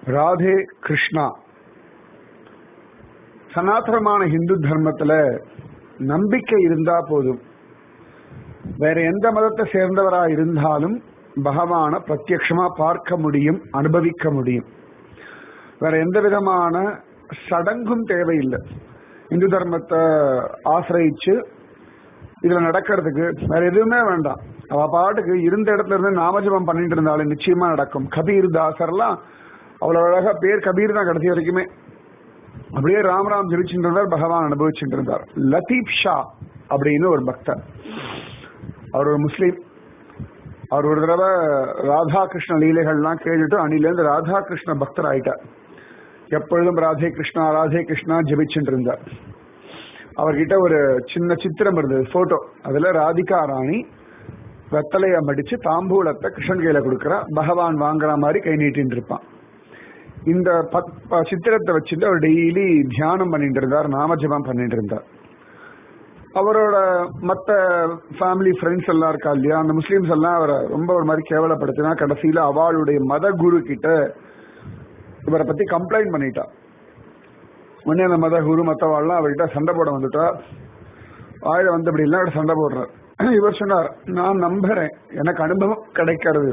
ராதே கிருஷ்ணா சனாதனமான இந்து தர்மத்துல நம்பிக்கை இருந்தா போதும் வேற எந்த மதத்தை சேர்ந்தவரா இருந்தாலும் பகவான பிரத்யக்ஷமா பார்க்க முடியும் அனுபவிக்க முடியும் வேற எந்த விதமான சடங்கும் தேவையில்லை இந்து தர்மத்தை ஆசிரயிச்சு இதுல நடக்கிறதுக்கு வேற எதுவுமே வேண்டாம் அவ பாட்டுக்கு இருந்த இடத்துல இருந்து நாமஜபம் பண்ணிட்டு இருந்தாலும் நிச்சயமா நடக்கும் கபீர் தாசர்லாம் அவ்வளவு அழகா பேர் கபீர் தான் கடைசி வரைக்குமே அப்படியே ராமராம் ஜெபிச்சுட்டு இருந்தார் பகவான் அனுபவிச்சுட்டு இருந்தார் லத்தீப் ஷா அப்படின்னு ஒரு பக்தர் அவர் ஒரு முஸ்லீம் அவர் ஒரு தடவை ராதாகிருஷ்ண லீலைகள்லாம் கேட்டுட்டு அணிலேருந்து ராதாகிருஷ்ண பக்தர் ஆயிட்டார் எப்பொழுதும் ராதே கிருஷ்ணா ராதே கிருஷ்ணா ஜெபிச்சுட்டு இருந்தார் அவர்கிட்ட ஒரு சின்ன சித்திரம் இருந்தது போட்டோ அதுல ராதிகா ராணி வெத்தலைய மடிச்சு தாம்பூலத்தை கிருஷ்ணன் கையில கொடுக்கறா பகவான் வாங்குற மாதிரி கை நீட்டின்னு இருப்பான் இந்த சித்திரத்தை வச்சுட்டு அவர் டெய்லி தியானம் பண்ணிட்டு இருந்தார் நாமஜபம் பண்ணிட்டு இருந்தார் அவரோட மற்ற ஃபேமிலி ஃப்ரெண்ட்ஸ் எல்லாம் இருக்கா இல்லையா அந்த முஸ்லீம்ஸ் எல்லாம் அவரை ரொம்ப ஒரு மாதிரி கேவலப்படுத்தினா கடைசியில அவளுடைய மத குரு கிட்ட இவரை பத்தி கம்ப்ளைண்ட் பண்ணிட்டா உடனே அந்த மத குரு மத்தவாள்லாம் அவர்கிட்ட சண்டை போட வந்துட்டா வாயில வந்தபடி எல்லாம் சண்டை போடுறார் இவர் சொன்னார் நான் நம்புறேன் எனக்கு அனுபவம் கிடைக்கிறது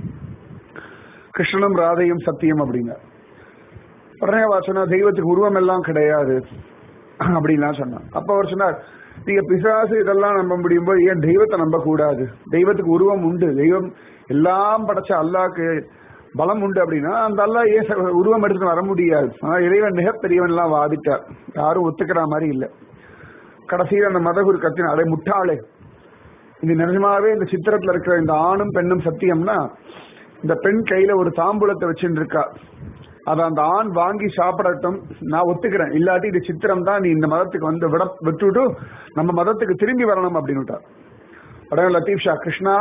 கிருஷ்ணனும் ராதையும் சத்தியம் அப்படின்னா உடனே அவர் சொன்னார் தெய்வத்துக்கு உருவம் எல்லாம் கிடையாது அப்படின்லாம் சொன்னார் அப்ப அவர் சொன்னார் நீங்க பிசாசு இதெல்லாம் நம்ப முடியும் போது ஏன் தெய்வத்தை நம்ப கூடாது தெய்வத்துக்கு உருவம் உண்டு தெய்வம் எல்லாம் படைச்ச அல்லாக்கு பலம் உண்டு அப்படின்னா அந்த அல்லா ஏன் உருவம் எடுத்து வர முடியாது ஆனா இறைவன் மிகப்பெரியவன் எல்லாம் வாதிட்டார் யாரும் ஒத்துக்கிற மாதிரி இல்லை கடைசியில் அந்த மதகுரு கத்தின அடை முட்டாளே இது நிஜமாவே இந்த சித்திரத்துல இருக்கிற இந்த ஆணும் பெண்ணும் சத்தியம்னா இந்த பெண் கையில ஒரு தாம்பூலத்தை வச்சுட்டு இருக்கா அதை அந்த ஆண் வாங்கி சாப்பிடட்டும் நான் ஒத்துக்கிறேன் இல்லாட்டி இது சித்திரம் தான் நீ இந்த மதத்துக்கு வந்து விட விட்டுவிட்டு நம்ம மதத்துக்கு திரும்பி வரணும் அப்படின்னு உடனே லத்தீப் ஷா கிருஷ்ணா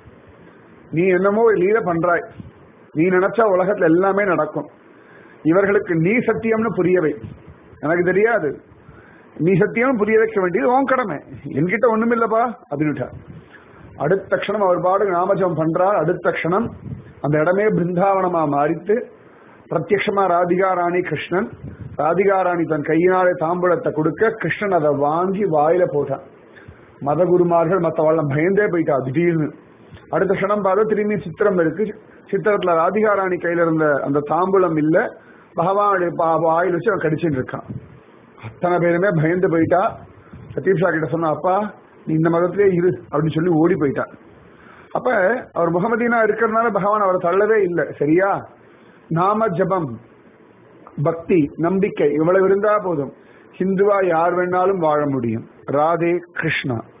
நீ என்னமோ லீல பண்றாய் நீ நினைச்சா உலகத்துல எல்லாமே நடக்கும் இவர்களுக்கு நீ சத்தியம்னு புரியவை எனக்கு தெரியாது நீ சத்தியம் புரிய வைக்க வேண்டியது உன் கடமை என்கிட்ட ஒண்ணும் இல்லப்பா அப்படின்னுட்டா அடுத்த க்ஷணம் அவர் பாடு நாமஜம் பண்றார் அடுத்த க்ஷணம் அந்த இடமே பிருந்தாவனமா மாறித்து பிரத்யமா ராதிகா ராணி கிருஷ்ணன் ராதிகா ராணி தன் கையினாலே தாம்பூலத்தை கொடுக்க கிருஷ்ணன் அதை வாங்கி வாயில போட்டான் மத குருமார்கள் மற்றவாళ్ళம் பயந்தே போயிட்டா திடீர்னு அடுத்த க்ஷணம் பார்த்தா திரும்பி சித்திரம் இருக்கு சித்திரத்துல ராதிகா ராணி கையில இருந்த அந்த தாம்பூலம் இல்ல பகவானுடைய வாயில் வச்சு அவன் கடிச்சுட்டு இருக்கான் அத்தனை பேருமே பயந்து போயிட்டா சதீப் ஷா கிட்ட சொன்னா அப்பா நீ இந்த மதத்திலே இரு அப்படின்னு சொல்லி ஓடி போயிட்டான் அப்ப அவர் முகமதினா இருக்கிறதுனால பகவான் அவரை தள்ளவே இல்லை சரியா நாம ஜபம் பக்தி நம்பிக்கை இவ்வளவு இருந்தா போதும் ஹிந்துவா யார் வேணாலும் வாழ முடியும் ராதே கிருஷ்ணா